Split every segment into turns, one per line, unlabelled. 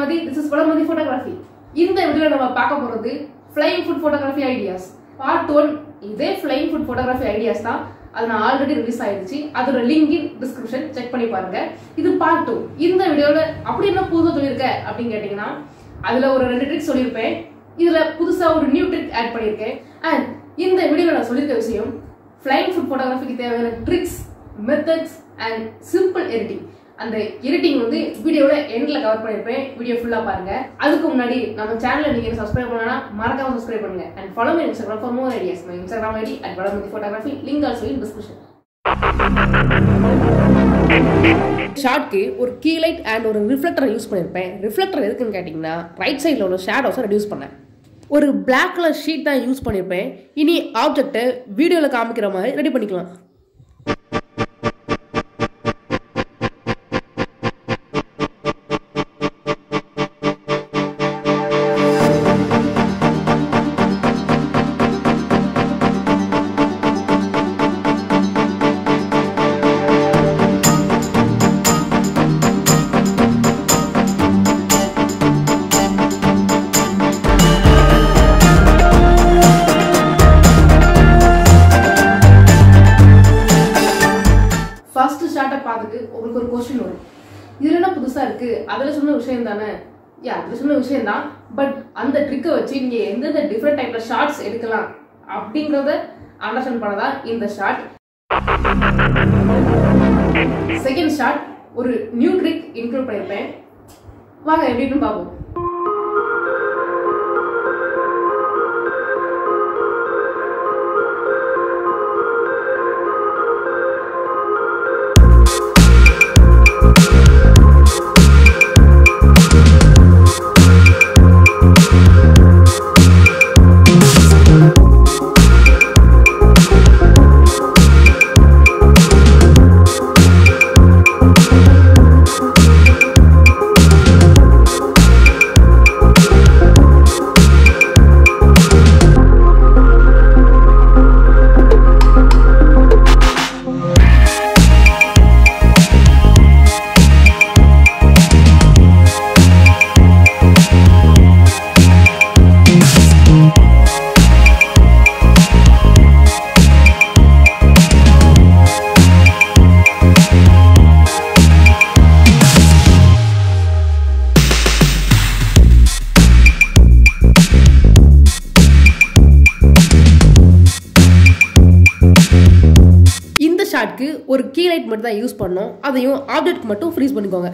வளமதி this is Valamathi photography இந்த வீடியோவில் நம்ம பார்க்க போகிறது flying food photography ideas part one இதே ஃப்ளைங் ஃபுட் ஃபோட்டோகிராஃபி ஐடியாஸ் தான் அது நான் ஆல்ரெடி ரிலீஸ் ஆயிடுச்சு அதோட லிங்க் இன் டிஸ்கிரிப்ஷன் செக் பண்ணி பாருங்க இது பார்ட் டூ இந்த வீடியோவில் அப்படி என்ன புதுசாக சொல்லியிருக்க அப்படின்னு கேட்டிங்கன்னா அதில் ஒரு ரெண்டு ட்ரிக்ஸ் சொல்லியிருப்பேன் இதில் புதுசாக ஒரு நியூ ட்ரிக் ஆட் பண்ணியிருக்கேன் அண்ட் இந்த வீடியோவில் நான் சொல்லியிருக்க விஷயம் ஃப்ளைங் ஃபுட் ஃபோட்டோகிராஃபிக்கு தேவையான tricks methods and simple editing அந்த எடிட்டிங் வந்து வீடியோட எண்ட்ல கவர் பண்ணிருப்பேன் வீடியோ ஃபுல்லா பாருங்க அதுக்கு முன்னாடி நம்ம சேனலை நீங்க சப்ஸ்கிரைப் பண்ணனா மறக்காம சப்ஸ்கிரைப் பண்ணுங்க and follow me Instagram for more ideas my Instagram ID at Vadamathi photography link also in description ஷார்ட்க்கு ஒரு கீ லைட் அண்ட் ஒரு ரிஃப்ளெக்டரை யூஸ் பண்ணியிருப்பேன் ரிஃப்ளெக்டர் எதுக்குன்னு கேட்டிங்கன்னா ரைட் சைடில் உள்ள ஷேடோஸை ரெடியூஸ் பண்ணேன் ஒரு பிளாக் கலர் ஷீட் தான் யூஸ் பண்ணியிருப்பேன் இனி ஆப்ஜெக்டை வீடியோவில் காமிக்கிற மாதிரி ரெடி பண்ணிக்கலாம் ஃபர்ஸ்ட் ஷார்ட்டை பார்த்துட்டு உங்களுக்கு ஒரு கொஸ்டின் வரும் இதுல என்ன புதுசா இருக்கு அதில் சொன்ன விஷயம் தானே யா அதில் சொன்ன விஷயம் தான் பட் அந்த ட்ரிக்கை வச்சு நீங்க எந்தெந்த டிஃப்ரெண்ட் டைப்ல ஷார்ட்ஸ் எடுக்கலாம் அப்படிங்கிறத அண்டர்ஸ்டாண்ட் பண்ணதான் இந்த ஷார்ட் செகண்ட் ஷார்ட் ஒரு நியூ ட்ரிக் இன்க்ளூட் பண்ணியிருப்பேன் வாங்க எப்படின்னு பார்ப்போம் இந்த ஷாட்க்கு ஒரு கீ லைட் மட்டும் தான் யூஸ் பண்ணோம் அதையும் ஆப்ஜெக்ட் மட்டும் ஃப்ரீஸ் பண்ணிக்கோங்க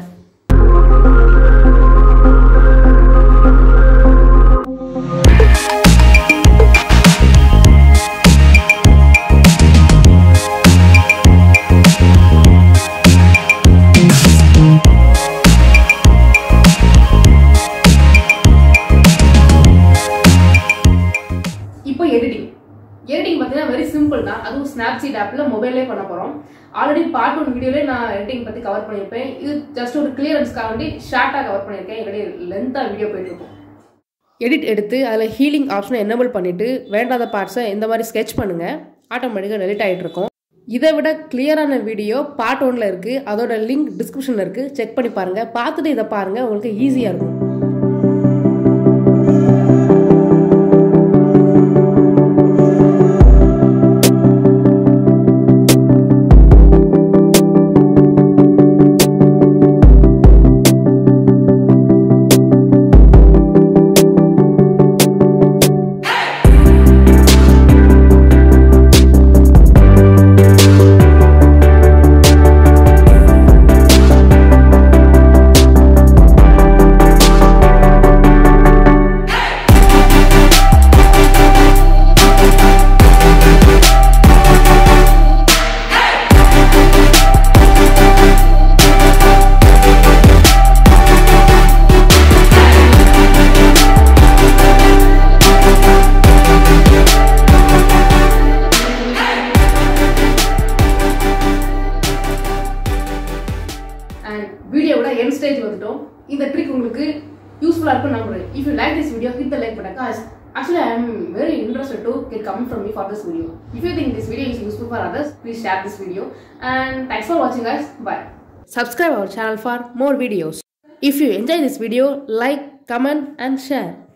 இப்போ எடிட்டிங் எடிட்டிங் பார்த்தீங்கன்னா வெரி சிம்பிள் தான் அதுவும் ஸ்னாப்சீட் ஆப்பில் மொபைல்லே பண்ண போகிறோம் ஆல்ரெடி பார்ட் ஒன் வீடியோலே நான் எடிட்டிங் பற்றி கவர் பண்ணியிருப்பேன் இது ஜஸ்ட் ஒரு கிளியரன்ஸ்க்காக வேண்டி ஷார்ட்டாக கவர் பண்ணியிருக்கேன் என்னுடைய லென்த்தாக வீடியோ போயிட்டு இருக்கும் எடிட் எடுத்து அதில் ஹீலிங் ஆப்ஷனை எனபிள் பண்ணிவிட்டு வேண்டாத பார்ட்ஸை இந்த மாதிரி ஸ்கெச் பண்ணுங்கள் ஆட்டோமேட்டிக்காக டெலிட் ஆகிட்டு இருக்கும் இதை விட கிளியரான வீடியோ பார்ட் ஒன்ல இருக்குது அதோட லிங்க் டிஸ்கிரிப்ஷனில் இருக்குது செக் பண்ணி பாருங்கள் பார்த்துட்டு இதை பாருங்கள் உங்களுக்கு ஈஸியாக இருக்கும் அண்ட் வீடியோவோட என் ஸ்டேஜ் வந்துட்டோம் இந்த ட்ரிக் உங்களுக்கு யூஸ்ஃபுல்லாக இருக்கும் நம்புறேன் if you like this video hit the like button cause actually i am very interested to get comment from you for this video if you think this video is useful for others please share this video and thanks for watching guys bye subscribe our channel for more videos If you enjoy this video, like, comment and share.